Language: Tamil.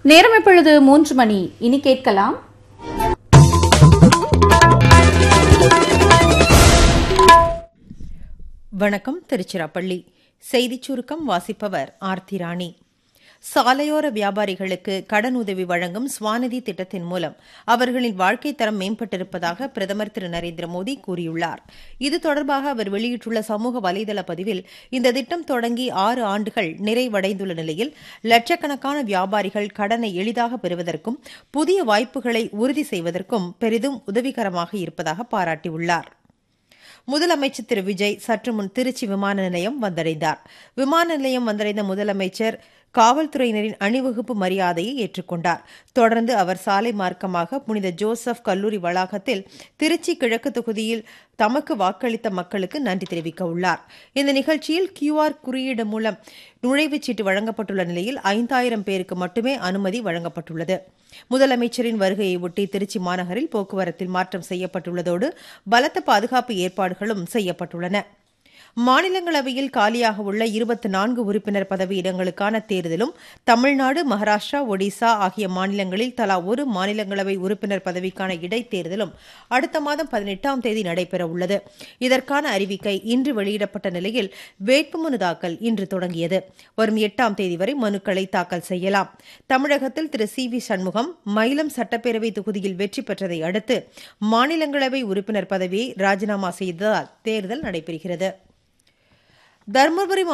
நேரம் இப்பொழுது மூன்று மணி இனி கேட்கலாம் வணக்கம் திருச்சிராப்பள்ளி செய்திச் சுருக்கம் வாசிப்பவர் ஆர்த்தி ராணி சாலையோர வியாபாரிகளுக்கு கடன் உதவி வழங்கும் ஸ்வாநிதி திட்டத்தின் மூலம் அவர்களின் வாழ்க்கை தரம் மேம்பட்டிருப்பதாக பிரதமர் திரு நரேந்திர மோடி கூறியுள்ளார் இது தொடர்பாக அவர் வெளியிட்டுள்ள சமூக வலைதள பதிவில் இந்த திட்டம் தொடங்கி ஆறு ஆண்டுகள் நிறைவடைந்துள்ள நிலையில் லட்சக்கணக்கான வியாபாரிகள் கடனை எளிதாக பெறுவதற்கும் புதிய வாய்ப்புகளை உறுதி செய்வதற்கும் பெரிதும் உதவிகரமாக இருப்பதாக பாராட்டியுள்ளார் முதலமைச்சர் திரு விஜய் சற்று முன் திருச்சி விமான நிலையம் வந்தடைந்தார் விமான நிலையம் வந்தடைந்த முதலமைச்சர் காவல்துறையினரின் அணிவகுப்பு மரியாதையை ஏற்றுக்கொண்டார் தொடர்ந்து அவர் சாலை மார்க்கமாக புனித ஜோசப் கல்லூரி வளாகத்தில் திருச்சி கிழக்கு தொகுதியில் தமக்கு வாக்களித்த மக்களுக்கு நன்றி தெரிவிக்க உள்ளார் இந்த நிகழ்ச்சியில் கியூஆர் குறியீடு மூலம் நுழைவுச் சீட்டு வழங்கப்பட்டுள்ள நிலையில் ஐந்தாயிரம் பேருக்கு மட்டுமே அனுமதி வழங்கப்பட்டுள்ளது முதலமைச்சரின் வருகையை ஒட்டி திருச்சி மாநகரில் போக்குவரத்தில் மாற்றம் செய்யப்பட்டுள்ளதோடு பலத்த பாதுகாப்பு ஏற்பாடுகளும் செய்யப்பட்டுள்ளன மாநிலங்களவையில் காலியாக உள்ள இருபத்தி நான்கு உறுப்பினர் பதவியிடங்களுக்கான தேர்தலும் தமிழ்நாடு மகாராஷ்டிரா ஒடிசா ஆகிய மாநிலங்களில் தலா ஒரு மாநிலங்களவை உறுப்பினர் பதவிக்கான இடைத்தேர்தலும் அடுத்த மாதம் பதினெட்டாம் தேதி நடைபெற உள்ளது இதற்கான அறிவிக்கை இன்று வெளியிடப்பட்ட நிலையில் வேட்புமனு தாக்கல் இன்று தொடங்கியது வரும் எட்டாம் தேதி வரை மனுக்களை தாக்கல் செய்யலாம் தமிழகத்தில் திரு சி வி சண்முகம் மயிலம் சட்டப்பேரவை தொகுதியில் வெற்றி பெற்றதை அடுத்து மாநிலங்களவை உறுப்பினர் பதவியை ராஜினாமா செய்ததால் தேர்தல் நடைபெறுகிறது தருமபுரி